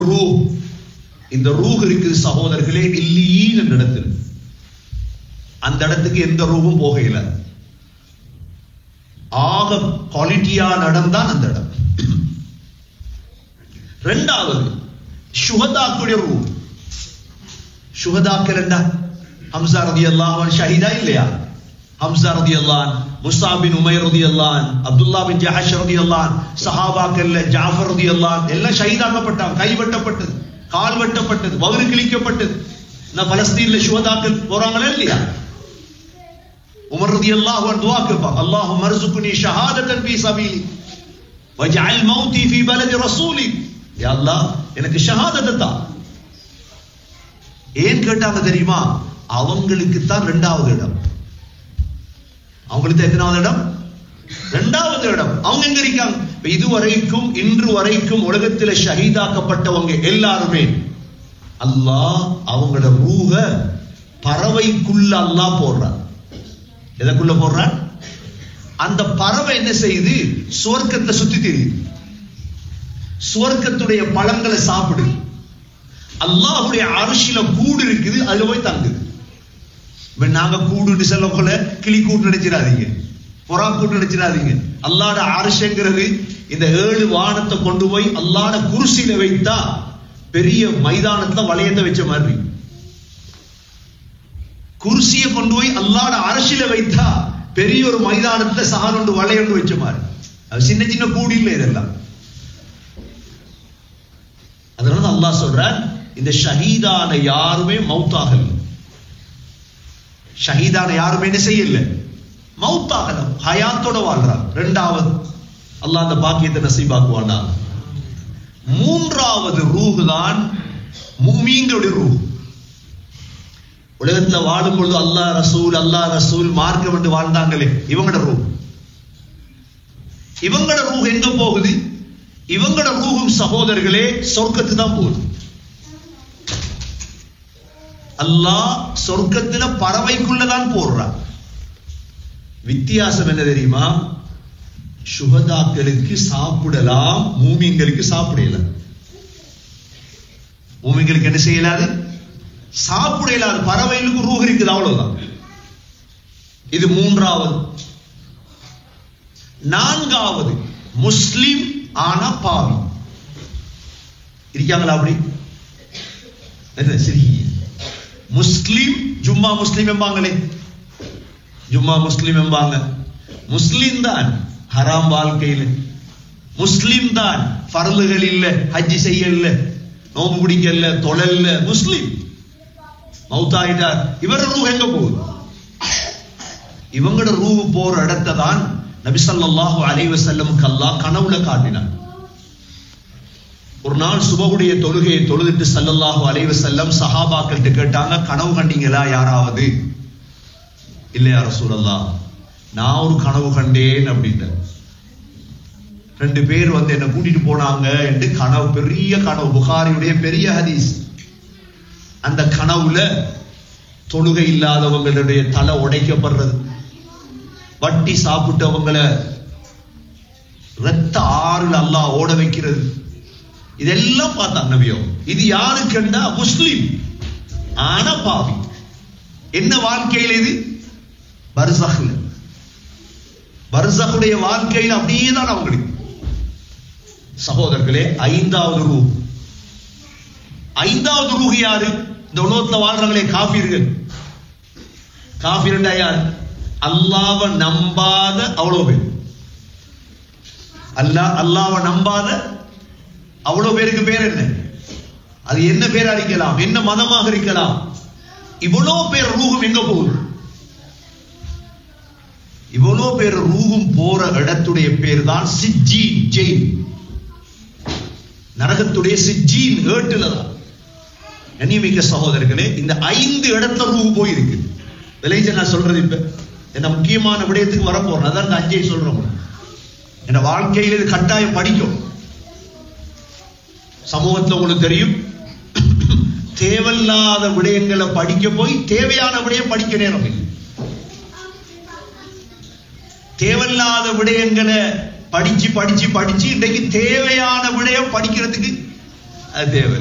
ரூ இந்த ரூஹ் இருக்குது சகோதரர்களே இல்லீன் என்ற இடத்தில் அந்த இடத்துக்கு எந்த ரூவும் போகையில ஆக குவாலிட்டியா நடந்தான் அந்த இடம் ரெண்டாவது சுகதாக்குடைய ரூ சுகதாக்கள் என்ன ஹம்சா ரதி அல்லாஹ் ஷஹீதா இல்லையா ஹம்சா ரதி அல்லான் முஸ்தாபின் உமைர் ரதி அல்லான் அப்துல்லா பின் ஜஹஷ் ரதி அல்லான் சஹாபாக்கல்ல ஜாஃபர் ரதி அல்லான் எல்லாம் ஷஹீதாக்கப்பட்டான் கை வெட்டப்பட்டது கால் வெட்டப்பட்டது வயிறு கிழிக்கப்பட்டது இந்த பலஸ்தீன்ல சுகதாக்கள் போறாங்களா இல்லையா உமர் ரதி அல்லாஹ் துவா கேட்பான் அல்லாஹு மர்சுக்குனி ஷஹாதத்தன் ஃபீ சபீலி வஜ்அல் மௌதி ஃபீ பலதி ரசூலி யா அல்லாஹ் எனக்கு ஷஹாதத்தை தா ஏன் கேட்டாங்க தெரியுமா அவங்களுக்கு தான் ரெண்டாவது இடம் அவங்களுக்கு எத்தனாவது இடம் ரெண்டாவது இடம் அவங்க எங்க இருக்காங்க இப்ப இதுவரைக்கும் இன்று வரைக்கும் உலகத்தில் ஷஹீதாக்கப்பட்டவங்க எல்லாருமே அல்லாஹ் அவங்களோட ரூக பறவைக்குள்ள அல்லாஹ் போடுறான் எதற்குள்ள போடுறான் அந்த பறவை என்ன செய்யுது சுவர்க்கத்தை சுத்தி தெரியுது சுவர்க்கத்துடைய பழங்களை சாப்பிடு அல்லாஹுடைய அரிசியில கூடு இருக்குது அதுல போய் தங்குது இப்ப நாங்க கூடுன்னு சொல்லக்குள்ள கிளி கூட்டு நினைச்சிடாதீங்க புறா கூட்டு நினைச்சிடாதீங்க அல்லாட அரிசங்கிறது இந்த ஏழு வானத்தை கொண்டு போய் அல்லாட குருசியில வைத்தா பெரிய மைதானத்துல வளையத்தை வச்ச மாதிரி குருசியை கொண்டு போய் அல்லாட அரசியல வைத்தா பெரிய ஒரு மைதானத்துல சகானொண்டு வளையொண்டு வச்ச மாதிரி அது சின்ன சின்ன கூடி இல்லை இதெல்லாம் அதனால அல்லாஹ் சொல்றான் இந்த ஷஹீதான யாருமே மௌத்தாகல ஷஹீதான யாருமே என்ன செய்யல மௌத்தாகல ஹயாத்தோட வாழ்றான் ரெண்டாவது அல்லாஹ் அந்த பாக்கியத்தை நசீபாக்குவானா மூன்றாவது ரூஹ் தான் மூமீங்களுடைய ரூஹ் உலகத்துல வாழும் பொழுது அல்லாஹ் ரசூல் அல்லாஹ் ரசூல் மார்க்கம் என்று வாழ்ந்தாங்களே இவங்களோட ரூஹ் இவங்களோட ரூஹ் எங்க போகுது இவங்களோட ரூஹும் சகோதரர்களே சொர்க்கத்து தான் போகுது அல்லாஹ் சொர்க்கத்துல பறவைக்குள்ளதான் போடுறான் வித்தியாசம் என்ன தெரியுமா சுகதாக்களுக்கு சாப்பிடலாம் மூமிங்களுக்கு சாப்பிடல மூமிங்களுக்கு என்ன செய்யலாது சாப்பிட இயலாது பறவைகளுக்கு ரூஹ் இருக்குது அவ்வளவுதான் இது மூன்றாவது நான்காவது முஸ்லிம் ஆனா பாவி இருக்காங்களா அப்படி என்ன சரி முஸ்லிம் ஜும்மா முஸ்லிம் என்பாங்களே ஜும்மா முஸ்லிம் என்பாங்க முஸ்லிம் தான் ஹராம் வாழ்க்கையில் முஸ்லிம் தான் பரலுகள் இல்ல ஹஜ்ஜி செய்ய இல்ல நோம்பு பிடிக்கல தொழல்ல முஸ்லிம் மௌத்தாயிட்டார் இவர ரூ எங்க போகுது இவங்களோட ரூ போற இடத்தை தான் நபிசல்லாஹு அலைவ செல்லமுக்கு அல்லாஹ் கனவுல காட்டினான் ஒரு நாள் சுபகுடைய தொழுகையை தொழுதுட்டு சல்லல்லாஹு அலைவ செல்லம் சஹாபாக்கள்கிட்ட கேட்டாங்க கனவு கண்டீங்களா யாராவது இல்லையா ரசூலல்லா நான் ஒரு கனவு கண்டேன் அப்படின்னு ரெண்டு பேர் வந்து என்ன கூட்டிட்டு போனாங்க என்று கனவு பெரிய கனவு புகாரியுடைய பெரிய ஹதீஸ் அந்த கனவுல தொழுகை இல்லாதவங்களுடைய தலை உடைக்கப்படுறது வட்டி சாப்பிட்டவங்களை ரத்த ஆறுல அல்லாஹ் ஓட வைக்கிறது இதெல்லாம் பார்த்தாங்க நபியோ இது யாருக்குண்டா முஸ்லிம் ஆனா பாவி என்ன வாழ்க்கையில் இது பர்சஹ்ல பர்சஹுடைய வாழ்க்கையில் அப்படியே தான் அவங்களுக்கு சகோதரர்களே ஐந்தாவது ரூ ஐந்தாவது ரூஹ் யாரு இந்த உலகத்துல வாழ்றாங்களே காபீர்கள் காபீர்டா யார் அல்லாவ நம்பாத அவ்வளவு பேர் அல்லா அல்லாவ நம்பாத அவ்வளவு பேருக்கு பேர் என்ன அது என்ன பேரா இருக்கலாம் என்ன மதமாக இருக்கலாம் இவ்வளவு பேர் ரூகும் எங்க போகுது இவ்வளவு பேர் ரூகும் போற இடத்துடைய பேர் தான் சிஜ்ஜீன் ஜெயில் நரகத்துடைய சிஜ்ஜீன் ஏட்டுல தான் கண்ணியமிக்க சகோதரர்களே இந்த ஐந்து இடத்துல ரூ போயிருக்கு விளைஞ்ச நான் சொல்றது இப்ப என்ன முக்கியமான விடயத்துக்கு வரப்போறேன் அதான் இந்த அஞ்சை சொல்றோம் என் வாழ்க்கையில் இது கட்டாயம் படிக்கும் சமூகத்துல உங்களுக்கு தெரியும் தேவையில்லாத விடயங்களை படிக்க போய் தேவையான விடயம் படிக்க நேரம் இல்லை தேவையில்லாத விடயங்களை படிச்சு படிச்சு படிச்சு இன்றைக்கு தேவையான விடயம் படிக்கிறதுக்கு அது தேவை